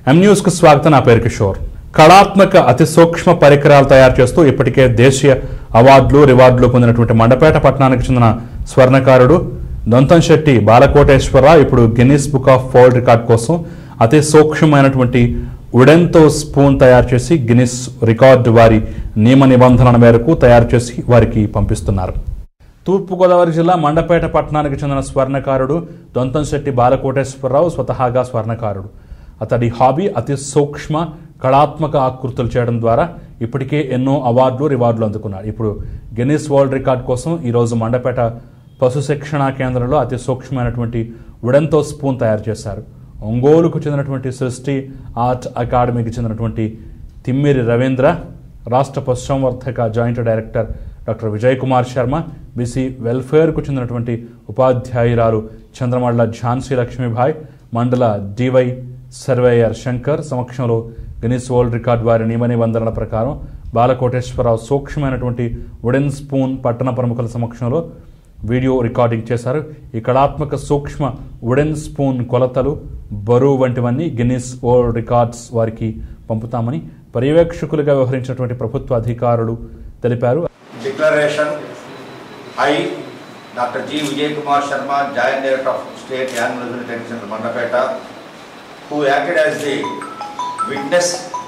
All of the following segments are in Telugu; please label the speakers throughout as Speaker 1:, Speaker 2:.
Speaker 1: ఎం న్యూస్ కు స్వాగతం నా పేరు కిషోర్ కళాత్మక అతి సూక్ష్మ పరికరాలు తయారు చేస్తూ ఇప్పటికే దేశీయ అవార్డులు రివార్డులు పొందినటువంటి మండపేట పట్టణానికి చెందిన స్వర్ణకారుడు దొంతం శెట్టి బాలకోటేశ్వరరావు ఇప్పుడు Guinness book of world record కోసం అతి సూక్ష్మమైనటువంటి ఉడెన్తో స్పూన్ తయారు చేసి గిన్నిస్ రికార్డు వారి నియమ నిబంధనల మేరకు తయారు చేసి వారికి పంపిస్తున్నారు తూర్పుగోదావరి జిల్లా మండపేట పట్టణానికి చెందిన స్వర్ణకారుడు దొంతంశెట్టి బాలకోటేశ్వరరావు స్వతహాగా స్వర్ణకారుడు అతడి హాబీ అతి సూక్ష్మ కళాత్మక ఆకృతులు చేయడం ద్వారా ఇప్పటికే ఎన్నో అవార్డులు రివార్డులు అందుకున్నాడు ఇప్పుడు గిన్నిస్ వరల్డ్ రికార్డ్ కోసం ఈరోజు మండపేట పశు శిక్షణా కేంద్రంలో అతి సూక్ష్మమైనటువంటి ఉడెన్తో స్పూన్ తయారు చేశారు ఒంగోలుకు చెందినటువంటి సృష్టి ఆర్ట్ అకాడమీకి చెందినటువంటి తిమ్మిరి రవీంద్ర రాష్ట్ర పశుసంవర్ధక joint director doctor Vijay Kumar Sharma BC వెల్ఫేర్కు చెందినటువంటి ఉపాధ్యాయురాలు చంద్రమళ్ళ ఝాన్సీ లక్ష్మీభాయ్ మండల డివై సర్వేయర్ శంకర్ సమక్షంలో గిన్నిస్ వరల్డ్ రికార్డ్ వారి నియమ నిబంధనల ప్రకారం బాలకోటేశ్వరరావు సూక్ష్మమైనటువంటి వుడెన్ స్పూన్ పట్టణ ప్రముఖుల సమక్షంలో వీడియో రికార్డింగ్ చేశారు ఈ కళాత్మక సూక్ష్మ వుడెన్ స్పూన్ కొలతలు బరువు వంటివన్నీ గిన్నిస్ వరల్డ్ రికార్డ్స్ వారికి పంపుతామని పర్యవేక్షకులుగా వ్యవహరించినటువంటి ప్రభుత్వ అధికారులు తెలిపారు
Speaker 2: declaration I, Dr. G. Vijay Kumar Sharma, Giant Director of State Animal Welfare Training Center, Mandapeta, who acted as the witness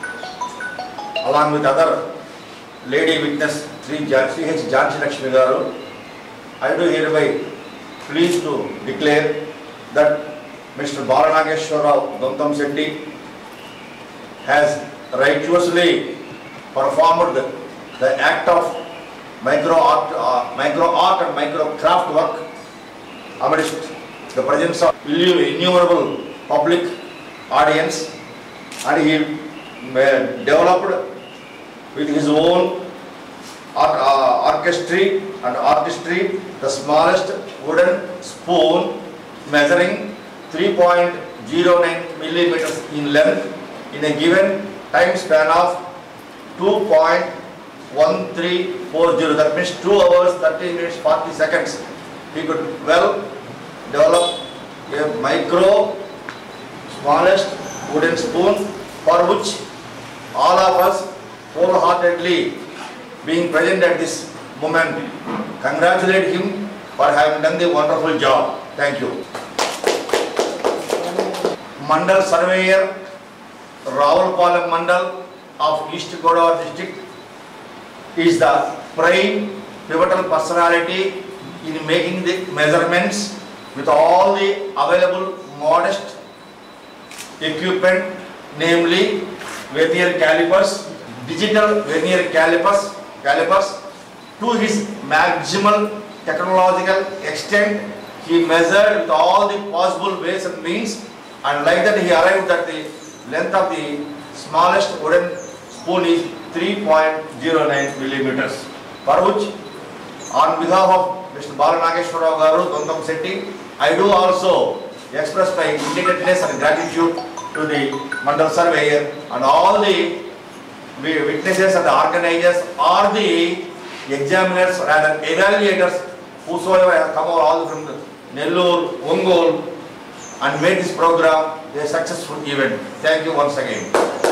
Speaker 2: along with other lady witness, Sri Jan- Sri H. Jansi Lakshmi Garu, I do hereby pleased to declare that Mr. Balanageshwara Dantam Shetty has righteously performed the, the act of micro art, uh, micro art and micro craft work amidst the presence of innumerable public audience and he uh, developed with his own art, uh, orchestry and artistry the smallest wooden spoon measuring 3.09 millimeters in length in a given time span of 2.1340 that means 2 hours 30 minutes 40 seconds he could well develop a micro smallest wooden spoon for which all of us wholeheartedly being present at this moment congratulate him for having done the wonderful job thank you mandal surveyor Rawalpalam Mandal of East Godavari district is the prime pivotal personality in making the measurements with all the available modest equipment, namely vernier calipers, digital vernier calipers, calipers to his maximal technological extent. He measured with all the possible ways and means and like that he arrived at the length of the smallest wooden spoon is 3.09 millimeters for which on behalf of Mr. Balanageshwara Garu, Dondam Setti, I do also express my indebtedness and gratitude to the Mandal Surveyor and all the witnesses and the organizers or the examiners, rather evaluators, whosoever have come over all from the Nellore, Ongol, and made this program a successful event. Thank you once again.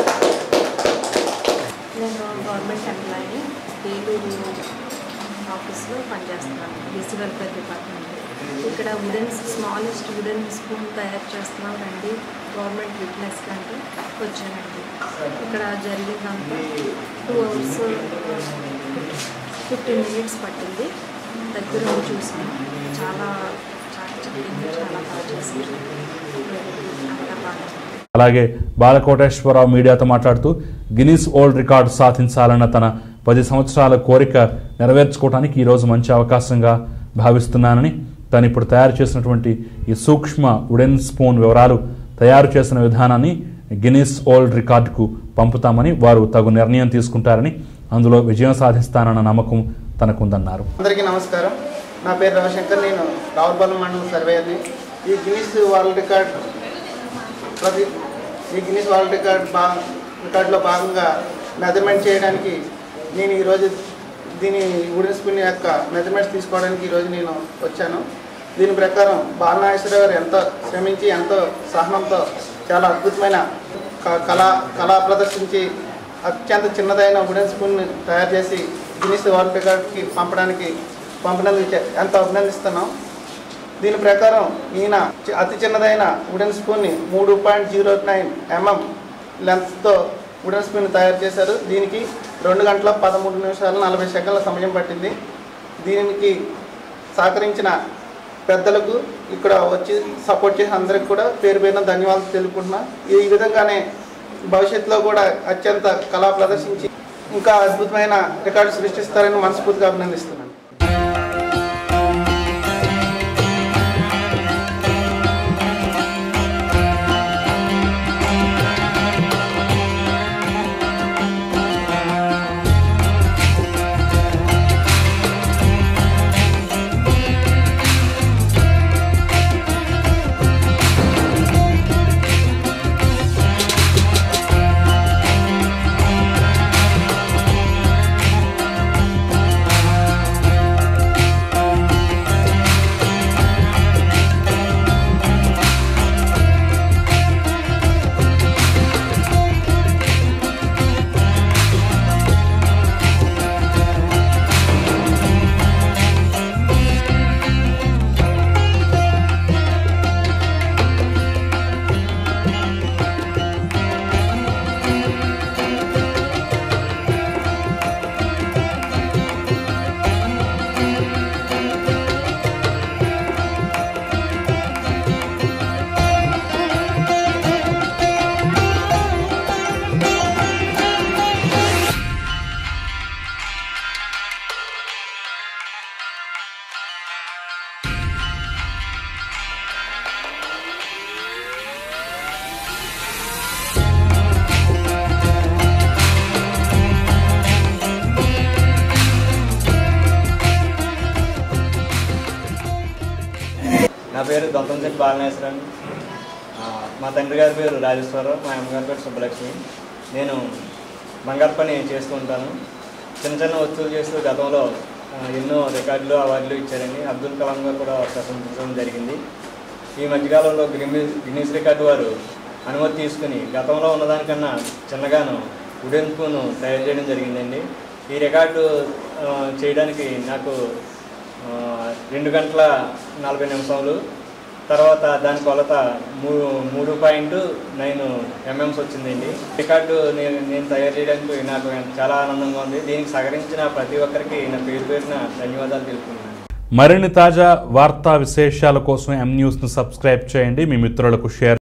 Speaker 3: నేను గవర్నమెంట్ ఎంప్లాయీ ఏలూరు ఆఫీస్లో పనిచేస్తున్నాను బీసీ వెల్ఫేర్ డిపార్ట్మెంట్ ఇక్కడ వుడెన్ స్మాలెస్ట్ వుడెన్ స్పూన్ తయారు చేస్తున్నాం రండి గవర్నమెంట్ విట్నెస్ కంటే వచ్చానండి ఇక్కడ జరిగిందంతా టూ అవర్స్ ఫిఫ్టీన్ మినిట్స్ పట్టింది దగ్గర ఉండి చూసాను చాలా చాలా చెప్పింది చాలా బాగా చేశారు అంతా బాగా
Speaker 1: అలాగే బాలకోటేశ్వరరావు మీడియాతో మాట్లాడుతూ గిన్నీస్ ఓల్డ్ రికార్డ్ సాధించాలన్న తన పది సంవత్సరాల కోరిక నెరవేర్చుకోవడానికి ఈరోజు మంచి అవకాశంగా భావిస్తున్నానని తను ఇప్పుడు తయారు చేసినటువంటి ఈ సూక్ష్మ వుడెన్ స్పూన్ వివరాలు తయారు చేసిన విధానాన్ని గిన్నీస్ ఓల్డ్ రికార్డుకు పంపుతామని వారు తగు నిర్ణయం తీసుకుంటారని అందులో విజయం సాధిస్తానన్న నమ్మకం తనకుందన్నారు
Speaker 4: అందరికీ నమస్కారం నా పేరు రవిశంకర్ నేను రావులపాలెం మండలం సర్వేయర్ని ఈ గిన్నిస్ వరల్డ్ రికార్డ్ ప్రతి ఈ గిన్నిస్ వరల్డ్ రికార్డ్ బా రికార్డులో భాగంగా మెజర్మెంట్ చేయడానికి నేను ఈరోజు దీని వుడెన్ స్పిన్ యొక్క మెజర్మెంట్స్ తీసుకోవడానికి ఈరోజు నేను వచ్చాను దీని ప్రకారం బాలనాగేశ్వర గారు ఎంతో శ్రమించి ఎంతో సహనంతో చాలా అద్భుతమైన క- కళా కళా ప్రదర్శించి అత్యంత చిన్నదైన వుడెన్ స్పూన్ తయారు చేసి గిన్నిస్ వరల్డ్ రికార్డ్కి పంపడానికి పంపినందుకు చే- ఎంతో అభినందిస్తున్నాం దీని ప్రకారం ఈయన చి- అతి చిన్నదైన వుడెన్ స్పూన్ని మూడు పాయింట్ జీరో నైన్ ఎంఎం లెంత్తో వుడెన్ స్పూన్ తయారు చేశారు దీనికి రెండు గంటల పదమూడు నిమిషాలు నలభై సెకండ్ల సమయం పట్టింది దీనికి సహకరించిన పెద్దలకు ఇక్కడ వచ్చి సపోర్ట్ చేసిన అందరికి కూడా పేరు పేరున ధన్యవాదాలు తెలుపుకుంటున్నా ఈ విధంగానే భవిష్యత్తులో కూడా అత్యంత కళా ప్రదర్శించి ఇంకా అద్భుతమైన రికార్డు సృష్టిస్తారని మనస్ఫూర్తిగా అభినందిస్తున్నాను
Speaker 5: నా పేరు దొంతంశెట్టి బాలనేశ్వరం ఆ, మా తండ్రి గారి పేరు రాజేశ్వరరావు మా అమ్మగారి పేరు సుబ్బలక్ష్మి నేను బంగారు పని చేస్తూ ఉంటాను చిన్న చిన్న వస్తువులు చేస్తూ గతంలో ఆ, ఎన్నో రికార్డులు అవార్డులు ఇచ్చారండి అబ్దుల్ కలాం గారు కూడా ప్రశంసించడం జరిగింది ఈ మధ్యకాలంలో గిన్నీస్ గిన్నీస్ రికార్డు వారు అనుమతి తీసుకుని గతంలో ఉన్నదానికన్నా చిన్నగాను వుడెన్ స్పూన్ తయారు చేయడం జరిగిందండి ఈ రికార్డు ఆ, చేయడానికి నాకు ఆ, రెండు గంటల నలభై నిమిషాలు తర్వాత దాని కొలత మూడు మూడు పాయింట్ నైన్ ఎంఎంస్ వచ్చిందండి రికార్డు నేను నేను తయారు చేయడానికి నాకు చాలా ఆనందంగా ఉంది దీనికి సహకరించిన ప్రతి ఒక్కరికి నా పేరు పేరున ధన్యవాదాలు తెలుపుతున్నాను
Speaker 1: మరిన్ని తాజా వార్తా విశేషాల కోసం ఎం న్యూస్ను సబ్స్క్రైబ్ చేయండి మీ మిత్రులకు షేర్